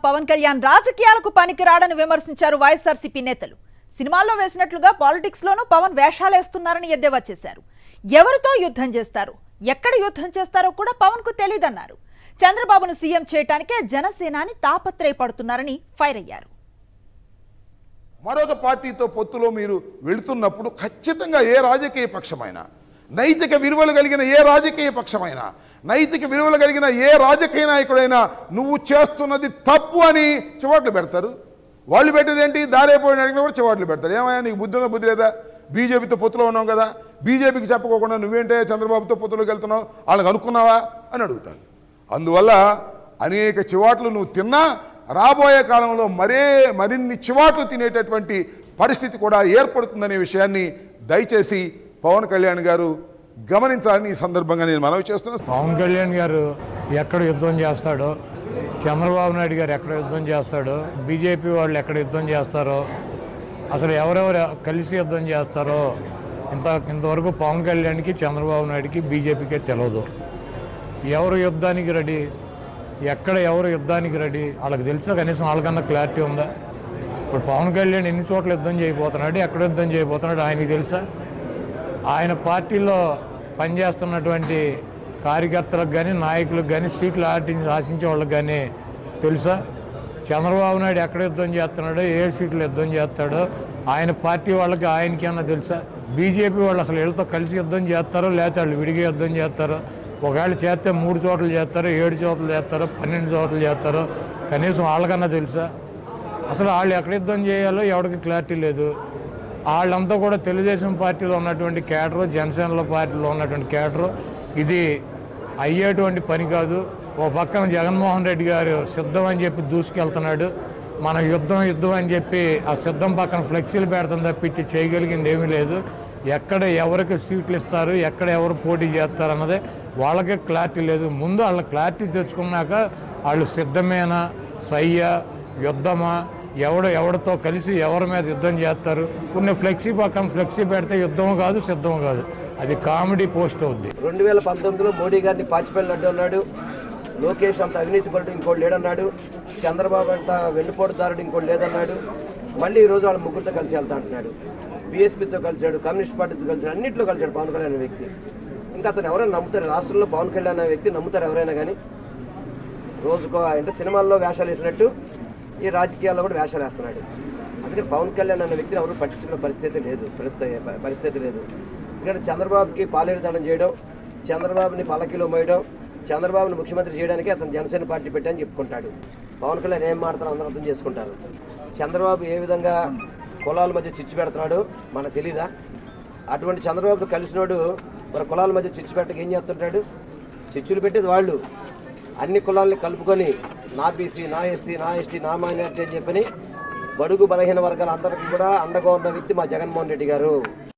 పవన్ కళ్యాణ్ రాజకీయాలకు పనికిరాడని విమర్శించారు వైఎస్ఆర్సీపీ నేతలు సినిమాల్లో వేసినట్లుగా పాలిటిక్స్ లోనూ పవన్ వేషాలేస్తున్నారని ఎద్దేవా చేశారు ఎవరితో యుద్ధం చేస్తారు ఎక్కడ యుద్ధం చేస్తారో కూడా పవన్ కు తెలియదన్నారు చంద్రబాబును సీఎం చేయటానికే జనసేనాని తాపత్రయపడుతున్నారని ఫైర్ అయ్యారు మరొక పార్టీతో పొత్తులో మీరు వెళుతున్నప్పుడు ఖచ్చితంగా ఏ రాజకీయ పక్షమైనా నైతిక విలువలు కలిగిన ఏ రాజకీయ పక్షమైనా నైతిక విలువలు కలిగిన ఏ రాజకీయ నాయకుడైనా నువ్వు చేస్తున్నది తప్పు అని చివాట్లు పెడతారు వాళ్ళు పెట్టేది ఏంటి దారైపోయిన అడిగినా కూడా చివాట్లు పెడతారు ఏమయ్యా నీకు బుద్ధి ఉందా బుద్ధి లేదా బీజేపీతో పొత్తులో ఉన్నావు కదా బీజేపీకి చెప్పుకోకుండా నువ్వేంటే చంద్రబాబుతో పొత్తులోకి వెళ్తున్నావు వాళ్ళకి అనుకున్నావా అని అడుగుతారు అందువల్ల అనేక చివాట్లు నువ్వు తిన్నా రాబోయే కాలంలో మరే మరిన్ని చివాట్లు తినేటటువంటి పరిస్థితి కూడా ఏర్పడుతుందనే విషయాన్ని దయచేసి పవన్ కళ్యాణ్ గారు గమనించాలని ఈ సందర్భంగా నేను మనవి చేస్తున్నాను పవన్ కళ్యాణ్ గారు ఎక్కడ యుద్ధం చేస్తాడో చంద్రబాబు నాయుడు గారు ఎక్కడ యుద్ధం చేస్తాడో బీజేపీ వాళ్ళు ఎక్కడ యుద్ధం చేస్తారో అసలు ఎవరెవరు కలిసి యుద్ధం చేస్తారో ఇంత ఇంతవరకు పవన్ కళ్యాణ్కి చంద్రబాబు నాయుడుకి బీజేపీకే తెలియదు ఎవరు యుద్ధానికి రెడీ ఎక్కడ ఎవరు యుద్ధానికి రెడీ వాళ్ళకి తెలుసా కనీసం వాళ్ళకన్నా క్లారిటీ ఉందా ఇప్పుడు పవన్ కళ్యాణ్ ఎన్ని చోట్ల యుద్ధం చేయబోతున్నాడు ఎక్కడ యుద్ధం చేయబోతున్నాడు ఆయనకి తెలుసా ఆయన పార్టీలో పనిచేస్తున్నటువంటి కార్యకర్తలకు కానీ నాయకులకు కానీ సీట్లు ఆటించి ఆశించే వాళ్ళకి కానీ తెలుసా చంద్రబాబు నాయుడు ఎక్కడ యుద్ధం చేస్తున్నాడో ఏ సీట్లు యుద్ధం చేస్తాడో ఆయన పార్టీ వాళ్ళకి ఆయనకి అన్నా తెలుసా బీజేపీ వాళ్ళు అసలు వీళ్ళతో కలిసి యుద్ధం చేస్తారో లేకపోతే వాళ్ళు విడిగా యుద్ధం చేస్తారో ఒకవేళ చేస్తే మూడు చోట్ల చేస్తారో ఏడు చోట్ల చేస్తారో పన్నెండు చోట్ల చేస్తారో కనీసం వాళ్ళకన్నా తెలుసా అసలు వాళ్ళు ఎక్కడ యుద్ధం చేయాలో ఎవరికి క్లారిటీ లేదు వాళ్ళంతా కూడా తెలుగుదేశం పార్టీలో ఉన్నటువంటి కేడరు జనసేనలో పార్టీలో ఉన్నటువంటి కేడరు ఇది అయ్యేటువంటి పని కాదు ఓ పక్కన జగన్మోహన్ రెడ్డి గారు సిద్ధం అని చెప్పి దూసుకెళ్తున్నాడు మన యుద్ధం యుద్ధం అని చెప్పి ఆ సిద్ధం పక్కన ఫ్లెక్సీలు పెడతాం తప్పించి చేయగలిగింది ఏమీ లేదు ఎక్కడ ఎవరికి సీట్లు ఇస్తారు ఎక్కడ ఎవరు పోటీ చేస్తారు అన్నదే వాళ్ళకే క్లారిటీ లేదు ముందు వాళ్ళ క్లారిటీ తెచ్చుకున్నాక వాళ్ళు సిద్ధమేనా సయ్యా యుద్ధమా ఎవడు ఎవరితో కలిసి ఎవరి మీద యుద్ధం చేస్తారు కొన్ని ఫ్లెక్సీ పక్కన ఫ్లెక్సీ పెడితే యుద్ధం కాదు సిద్ధం కాదు అది కామెడీ పోస్ట్ అవుద్ది రెండు వేల పంతొమ్మిదిలో మోడీ గారిని పాచిపల్లి లడ్డు అన్నాడు లోకేష్ అంత అవినీతి పరుడు ఇంకోటి లేడన్నాడు చంద్రబాబు అంత వెన్నుపోటుదారుడు ఇంకోటి లేదన్నాడు మళ్ళీ ఈ రోజు వాళ్ళ ముగ్గురితో కలిసి వెళ్తా అంటున్నాడు బీఎస్పీతో కలిశాడు కమ్యూనిస్ట్ పార్టీతో కలిశాడు అన్నింటిలో కలిశాడు పవన్ కళ్యాణ్ అనే వ్యక్తి ఇంకా అతను ఎవరైనా నమ్ముతారు రాష్ట్రంలో పవన్ కళ్యాణ్ అనే వ్యక్తి నమ్ముతారు ఎవరైనా కానీ రోజుకో అంటే సినిమాల్లో వేషాలు వేసినట్టు ఈ రాజకీయాల్లో కూడా వేషాలు వేస్తున్నాడు అందుకని పవన్ కళ్యాణ్ అనే వ్యక్తిని ఎవరు పట్టించుకునే పరిస్థితి లేదు పరిస్థితి పరిస్థితి లేదు ఎందుకంటే చంద్రబాబుకి పాలేరుదానం చేయడం చంద్రబాబుని పల్లకిలో మోయడం చంద్రబాబుని ముఖ్యమంత్రి చేయడానికి అతను జనసేన పార్టీ పెట్టని చెప్పుకుంటాడు పవన్ కళ్యాణ్ ఏం మాడతారో అందరూ అర్థం చేసుకుంటారు చంద్రబాబు ఏ విధంగా కులాల మధ్య చిచ్చు పెడుతున్నాడు మనకు తెలీదా అటువంటి చంద్రబాబుతో కలిసినోడు మరి కులాల మధ్య చిచ్చు పెట్టక ఏం చేస్తుంటాడు చిచ్చులు పెట్టేది వాళ్ళు అన్ని కులాల్ని కలుపుకొని నా బీసీ నా ఎస్సీ నా ఎస్టీ నా మైనార్టీ అని చెప్పని బడుగు బలహీన వర్గాల అందరికీ కూడా అండగా ఉన్న వ్యక్తి మా జగన్మోహన్ రెడ్డి గారు